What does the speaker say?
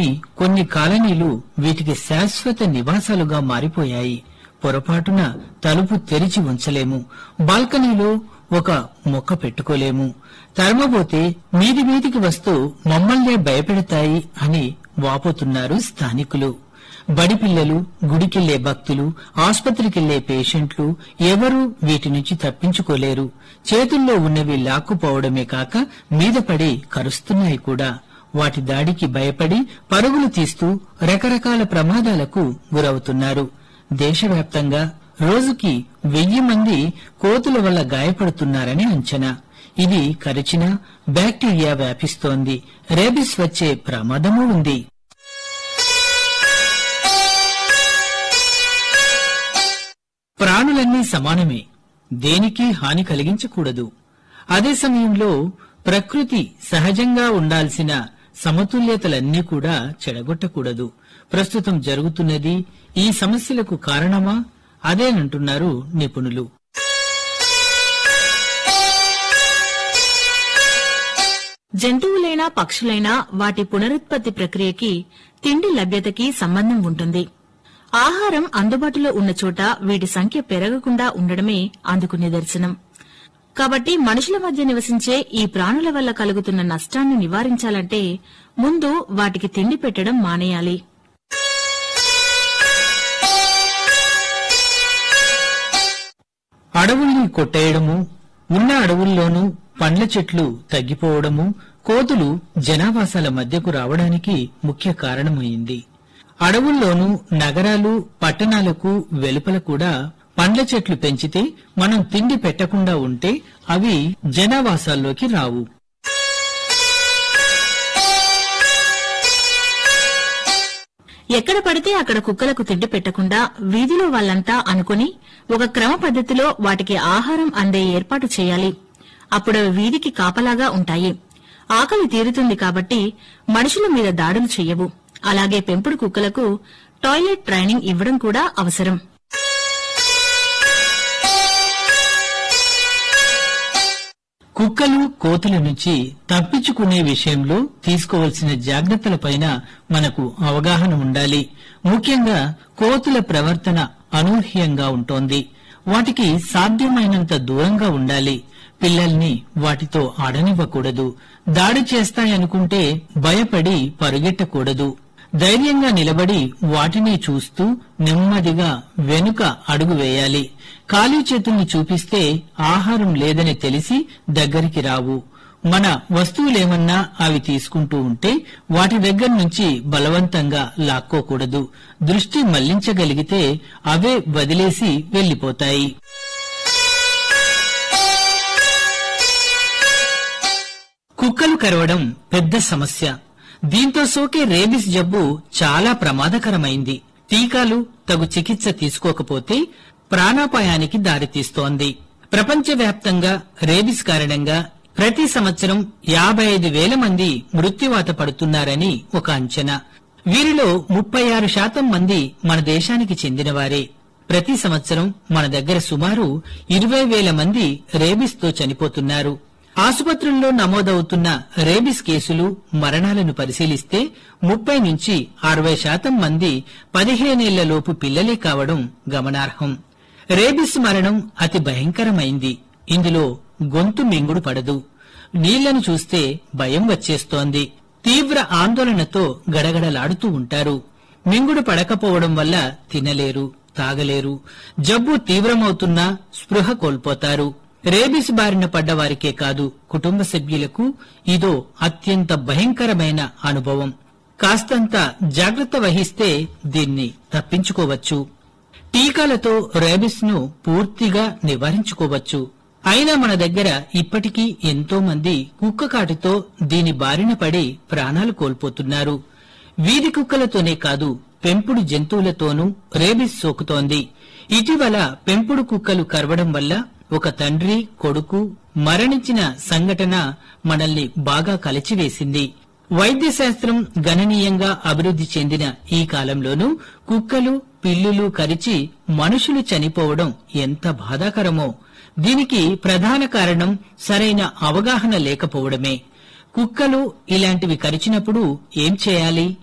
కానీ కొన్ని కాలనీలు వీటికి శాశ్వత నివాసాలుగా మారిపోయాయి పొరపాటున తలుపు తెరిచి ఉంచలేము బాల్కనీలో ఒక మొక్క పెట్టుకోలేము తరమబోతే మీది మీదికి వస్తూ మమ్మల్నే భయపెడతాయి అని వాపోతున్నారు స్థానికులు బడి పిల్లలు గుడికెళ్లే భక్తులు ఆసుపత్రికెళ్లే పేషెంట్లు ఎవరూ వీటి నుంచి తప్పించుకోలేరు చేతుల్లో ఉన్నవి లాక్కుపోవడమే కాక మీద పడి కరుస్తున్నాయి కూడా వాటి దాడికి భయపడి పరుగులు తీస్తూ రకరకాల ప్రమాదాలకు గురవుతున్నారు దేశవ్యాప్తంగా రోజుకి వెయ్యి మంది కోతుల వల్ల గాయపడుతున్నారని అంచనా ఇది కరిచినా బ్యాక్టీరియా వ్యాపిస్తోంది రేబిస్ వచ్చే ప్రమాదమూ ఉంది ప్రాణులన్నీ సమానమే దేనికి హాని కలిగించకూడదు అదే సమయంలో ప్రకృతి సహజంగా ఉండాల్సిన సమతుల్యతలన్నీ కూడా చెడగొట్టకూడదు ప్రస్తుతం జరుగుతున్నది ఈ సమస్యలకు కారణమా అదేనంటున్నారు నిపుణులు జంతువులైనా పక్షులైనా వాటి పునరుత్పత్తి ప్రక్రియకి తిండి లభ్యతకి సంబంధం ఉంటుంది ఆహారం అందుబాటులో ఉన్న చోట వీటి సంఖ్య పెరగకుండా ఉండడమే అందుకు నిదర్శనం కాబట్టి మనుషుల మధ్య నివసించే ఈ ప్రాణుల వల్ల కలుగుతున్న నష్టాన్ని నివారించాలంటే ముందు వాటికి తిండి పెట్టడం మానేయాలి అడవుల్ని కొట్టేయడము ఉన్న అడవుల్లోనూ పండ్ల చెట్లు తగ్గిపోవడము కోతులు జనావాసాల మధ్యకు రావడానికి ముఖ్య కారణమైంది అడవుల్లోనూ నగరాలు పట్టణాలకు వెలుపల కూడా పండ్ల చెట్లు పెంచితే మనం తిండి పెట్టకుండా ఉంటే అవి జనావాసాల్లోకి రావు ఎక్కడ పడితే అక్కడ కుక్కలకు తిండి పెట్టకుండా వీధిలో వాళ్ళంతా అనుకుని ఒక క్రమ పద్ధతిలో వాటికి ఆహారం అందే ఏర్పాటు చేయాలి అప్పుడు అవి వీధికి కాపలాగా ఉంటాయి ఆకలి తీరుతుంది కాబట్టి మనుషుల మీద దాడులు చెయ్యవు అలాగే పెంపుడు కుక్కలకు టాయిలెట్ ట్రైనింగ్ ఇవ్వడం కూడా అవసరం కుక్కలు కోతుల నుంచి తప్పించుకునే విషయంలో తీసుకోవలసిన జాగ్రత్తలపైన మనకు అవగాహన ఉండాలి ముఖ్యంగా కోతుల ప్రవర్తన అనూహ్యంగా ఉంటోంది వాటికి సాధ్యమైనంత దూరంగా ఉండాలి పిల్లల్ని వాటితో ఆడనివ్వకూడదు దాడి చేస్తాయనుకుంటే భయపడి పరుగెట్టకూడదు ధైర్యంగా నిలబడి వాటిని చూస్తూ నెమ్మదిగా వెనుక అడుగు వేయాలి ఖాళీ చేతుల్ని చూపిస్తే ఆహారం లేదని తెలిసి దగ్గరికి రావు మన వస్తువులేమన్నా అవి తీసుకుంటూ ఉంటే వాటి దగ్గర నుంచి బలవంతంగా లాక్కోకూడదు దృష్టి మళ్లించగలిగితే అవే వదిలేసి వెళ్లిపోతాయి కుక్కలు కరవడం పెద్ద సమస్య దీంతో సోకే రేబిస్ జబ్బు చాలా ప్రమాదకరమైంది టీకాలు తగు చికిత్స తీసుకోకపోతే ప్రాణాపాయానికి దారితీస్తోంది ప్రపంచవ్యాప్తంగా రేబిస్ కారణంగా ప్రతి సంవత్సరం యాభై ఐదు వేల మంది మృత్యువాత పడుతున్నారని ఒక అంచనా వీరిలో ముప్పై ఆరు శాతం మంది మన దేశానికి చెందినవారే ప్రతి సంవత్సరం మన దగ్గర సుమారు ఇరవై వేల మంది రేబిస్ తో చనిపోతున్నారు ఆసుపత్రుల్లో నమోదవుతున్న రేబిస్ కేసులు మరణాలను పరిశీలిస్తే ముప్పై నుంచి అరవై శాతం మంది పదిహేనేళ్లలోపు పిల్లలే కావడం గమనార్హం రేబిస్ మరణం అతి భయంకరమైంది ఇందులో గొంతు మింగుడు పడదు నీళ్లను చూస్తే భయం వచ్చేస్తోంది తీవ్ర ఆందోళనతో గడగడలాడుతూ ఉంటారు మింగుడు పడకపోవడం వల్ల తినలేరు తాగలేరు జబ్బు తీవ్రమవుతున్నా స్పృహ కోల్పోతారు రేబిస్ బారిన పడ్డవారికే కాదు కుటుంబ సభ్యులకు ఇదో అత్యంత భయంకరమైన అనుభవం కాస్తంత జాగ్రత్త వహిస్తే దీన్ని తప్పించుకోవచ్చు టీకాలతో రేబిస్ ను పూర్తిగా నివారించుకోవచ్చు అయినా మన దగ్గర ఇప్పటికీ ఎంతో మంది కుక్క కాటితో దీని బారిన పడి ప్రాణాలు కోల్పోతున్నారు వీధి కుక్కలతోనే కాదు పెంపుడు జంతువులతోనూ రేబిస్ సోకుతోంది ఇటీవల పెంపుడు కుక్కలు కరవడం వల్ల ఒక తండ్రి కొడుకు మరణించిన సంఘటన మనల్ని బాగా కలిచివేసింది వైద్య శాస్త్రం గణనీయంగా అభివృద్ధి చెందిన ఈ కాలంలోనూ కుక్కలు పిల్లులు కరిచి మనుషులు చనిపోవడం ఎంత బాధాకరమో దీనికి ప్రధాన కారణం సరైన అవగాహన లేకపోవడమే కుక్కలు ఇలాంటివి కరిచినప్పుడు ఏం చేయాలి